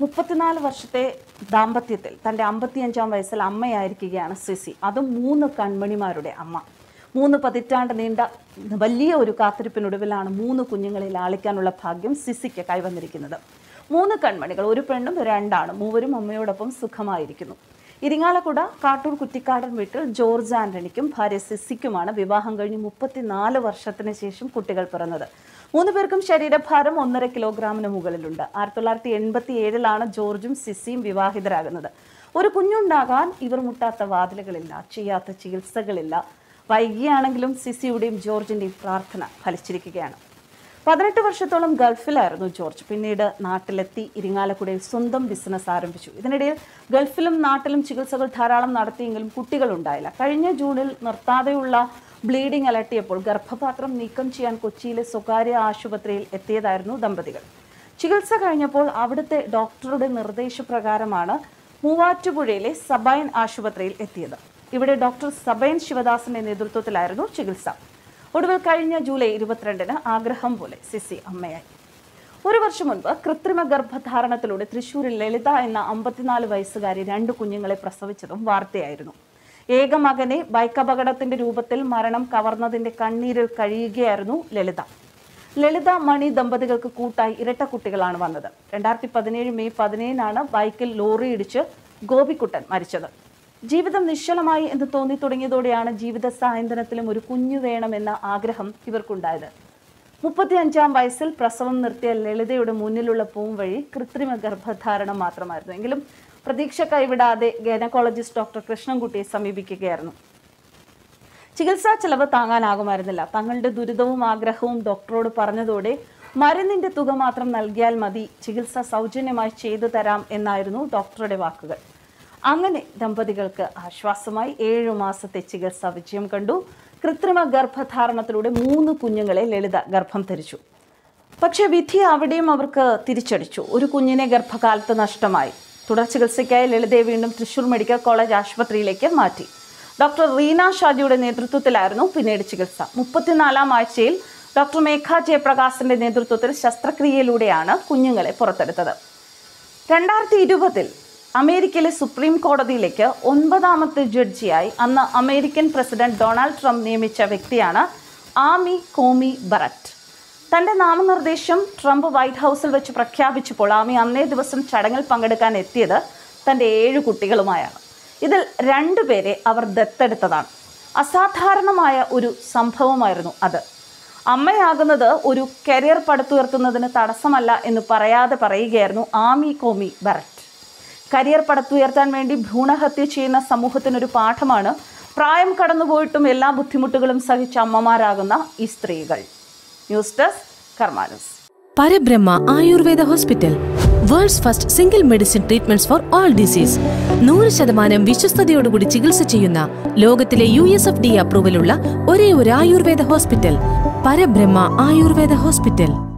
മുപ്പത്തിനാല് വർഷത്തെ ദാമ്പത്യത്തിൽ തൻ്റെ അമ്പത്തിയഞ്ചാം വയസ്സിൽ അമ്മയായിരിക്കുകയാണ് സിസി അതും മൂന്ന് കൺമണിമാരുടെ അമ്മ മൂന്ന് പതിറ്റാണ്ട് നീണ്ട വലിയ ഒരു കാത്തിരിപ്പിനൊടുവിലാണ് മൂന്ന് കുഞ്ഞുങ്ങളെ ലാളിക്കാനുള്ള ഭാഗ്യം സിസിക്ക് കൈവന്നിരിക്കുന്നത് മൂന്ന് കൺമണികൾ ഒരു പെണ്ണും രണ്ടാണ് മൂവരും അമ്മയോടൊപ്പം സുഖമായിരിക്കുന്നു ഇരിങ്ങാലക്കുട കാട്ടൂർ കുറ്റിക്കാടൻ വീട്ടിൽ ജോർജ് ആന്റണിക്കും ഭാര്യ സിസിക്കുമാണ് വിവാഹം കഴിഞ്ഞ് മുപ്പത്തിനാല് വർഷത്തിന് ശേഷം കുട്ടികൾ പിറന്നത് മൂന്ന് പേർക്കും ശരീരഭാരം ഒന്നര കിലോഗ്രാമിന് മുകളിലുണ്ട് ആയിരത്തി തൊള്ളായിരത്തി എൺപത്തി ഏഴിലാണ് ജോർജും സിസിയും വിവാഹിതരാകുന്നത് ഒരു കുഞ്ഞുണ്ടാകാൻ ഇവർ മുട്ടാത്ത വാതിലുകളില്ല ചെയ്യാത്ത ചികിത്സകളില്ല വൈകിയാണെങ്കിലും സിസിയുടെയും ജോർജിന്റെയും പ്രാർത്ഥന ഫലിച്ചിരിക്കുകയാണ് പതിനെട്ട് വർഷത്തോളം ഗൾഫിലായിരുന്നു ജോർജ് പിന്നീട് നാട്ടിലെത്തി ഇരിങ്ങാലക്കുടയിൽ സ്വന്തം ബിസിനസ് ആരംഭിച്ചു ഇതിനിടയിൽ ഗൾഫിലും നാട്ടിലും ചികിത്സകൾ ധാരാളം നടത്തിയെങ്കിലും കുട്ടികളുണ്ടായില്ല കഴിഞ്ഞ ജൂണിൽ നിർത്താതെയുള്ള ബ്ലീഡിംഗ് അലട്ടിയപ്പോൾ ഗർഭപാത്രം നീക്കം ചെയ്യാൻ കൊച്ചിയിലെ സ്വകാര്യ ആശുപത്രിയിൽ എത്തിയതായിരുന്നു ദമ്പതികൾ ചികിത്സ കഴിഞ്ഞപ്പോൾ അവിടുത്തെ ഡോക്ടറുടെ നിർദ്ദേശപ്രകാരമാണ് മൂവാറ്റുപുഴയിലെ സബൈൻ ആശുപത്രിയിൽ എത്തിയത് ഇവിടെ ഡോക്ടർ സബൈൻ ശിവദാസിന്റെ നേതൃത്വത്തിലായിരുന്നു ചികിത്സ ഒടുവിൽ കഴിഞ്ഞ ജൂലൈ ഇരുപത്തിരണ്ടിന് ആഗ്രഹം പോലെ സിസി അമ്മയായി ഒരു വർഷം മുൻപ് കൃത്രിമ ഗർഭധാരണത്തിലൂടെ തൃശൂരിൽ ലളിത എന്ന അമ്പത്തിനാല് വയസ്സുകാരി രണ്ട് കുഞ്ഞുങ്ങളെ പ്രസവിച്ചതും വാർത്തയായിരുന്നു ഏക മകനെ ബൈക്ക് അപകടത്തിന്റെ രൂപത്തിൽ മരണം കവർന്നതിന്റെ കണ്ണീരിൽ കഴിയുകയായിരുന്നു ലളിത ലളിത മണി ദമ്പതികൾക്ക് കൂട്ടായി ഇരട്ട കുട്ടികളാണ് വന്നത് രണ്ടായിരത്തി പതിനേഴ് മെയ് പതിനേഴിനാണ് ബൈക്കിൽ ലോറി ഇടിച്ച് ഗോപിക്കുട്ടൻ മരിച്ചത് ജീവിതം നിശ്ചലമായി എന്ന് തോന്നി തുടങ്ങിയതോടെയാണ് ജീവിത സായന്തനത്തിലും ഒരു കുഞ്ഞു വേണമെന്ന ആഗ്രഹം ഇവർക്കുണ്ടായത് മുപ്പത്തിയഞ്ചാം വയസ്സിൽ പ്രസവം നിർത്തിയ ലളിതയുടെ മുന്നിലുള്ള പൂവും വഴി കൃത്രിമ ഗർഭധാരണം മാത്രമായിരുന്നു എങ്കിലും പ്രതീക്ഷ കൈവിടാതെ ഗൈനക്കോളജിസ്റ്റ് ഡോക്ടർ കൃഷ്ണൻകുട്ടിയെ സമീപിക്കുകയായിരുന്നു ചികിത്സാ ചെലവ് താങ്ങാനാകുമായിരുന്നില്ല തങ്ങളുടെ ദുരിതവും ആഗ്രഹവും ഡോക്ടറോട് പറഞ്ഞതോടെ മരുന്നിന്റെ തുക മാത്രം നൽകിയാൽ മതി ചികിത്സ സൗജന്യമായി ചെയ്തു തരാം എന്നായിരുന്നു ഡോക്ടറുടെ വാക്കുകൾ അങ്ങനെ ദമ്പതികൾക്ക് ആശ്വാസമായി ഏഴു മാസത്തെ ചികിത്സ വിജയം കണ്ടു കൃത്രിമ ഗർഭധാരണത്തിലൂടെ മൂന്ന് കുഞ്ഞുങ്ങളെ ലളിത ഗർഭം ധരിച്ചു പക്ഷേ വിധി അവിടെയും അവർക്ക് തിരിച്ചടിച്ചു ഒരു കുഞ്ഞിനെ ഗർഭകാലത്ത് നഷ്ടമായി തുടർ ചികിത്സയ്ക്കായി ലളിതയെ വീണ്ടും തൃശൂർ മെഡിക്കൽ കോളേജ് ആശുപത്രിയിലേക്ക് മാറ്റി ഡോക്ടർ റീന ഷാജിയുടെ നേതൃത്വത്തിലായിരുന്നു പിന്നീട് ചികിത്സ മുപ്പത്തിനാലാം ആഴ്ചയിൽ ഡോക്ടർ മേഘ ജയപ്രകാശിന്റെ നേതൃത്വത്തിൽ ശസ്ത്രക്രിയയിലൂടെയാണ് കുഞ്ഞുങ്ങളെ പുറത്തെടുത്തത് രണ്ടായിരത്തി ഇരുപതിൽ അമേരിക്കയിലെ സുപ്രീം കോടതിയിലേക്ക് ഒൻപതാമത്തെ ജഡ്ജിയായി അന്ന് അമേരിക്കൻ പ്രസിഡന്റ് ഡൊണാൾഡ് ട്രംപ് നിയമിച്ച വ്യക്തിയാണ് ആമി കോമി ബററ്റ് തന്റെ നാമനിർദ്ദേശം ട്രംപ് വൈറ്റ് ഹൗസിൽ വെച്ച് പ്രഖ്യാപിച്ചപ്പോൾ ആമി അന്നേ ദിവസം ചടങ്ങിൽ പങ്കെടുക്കാൻ എത്തിയത് തന്റെ ഏഴ് കുട്ടികളുമായാണ് ഇതിൽ രണ്ടുപേരെ അവർ ദത്തെടുത്തതാണ് അസാധാരണമായ ഒരു സംഭവമായിരുന്നു അത് അമ്മയാകുന്നത് ഒരു കരിയർ പടുത്തുയർത്തുന്നതിന് തടസ്സമല്ല എന്ന് പറയാതെ പറയുകയായിരുന്നു ആമി കോമി ബററ്റ് കരിയർ പടുത്തുയർത്താൻ വേണ്ടി ഭ്രൂണഹത്യ ചെയ്യുന്ന സമൂഹത്തിനൊരു പാഠമാണ് പ്രായം കടന്നുപോയിട്ടും എല്ലാ ബുദ്ധിമുട്ടുകളും സഹിച്ച അമ്മമാരാകുന്ന ഈ സ്ത്രീകൾ ന്യൂസ് ഡെസ്ക് കർമാനസ് Parabrahma Ayurveda hospital world's first single medicine treatments for all disease നൂറ് ശതമാനം വിശ്വസ്തയോടുകൂടി ചികിത്സ ചെയ്യുന്ന ലോകത്തിലെ യു എസ് എഫ് ഡി അപ്രൂവലുള്ള ഒരേ ഒരു ആയുർവേദ ഹോസ്പിറ്റൽ പരബ്രഹ്മ ആയുർവേദ ഹോസ്പിറ്റൽ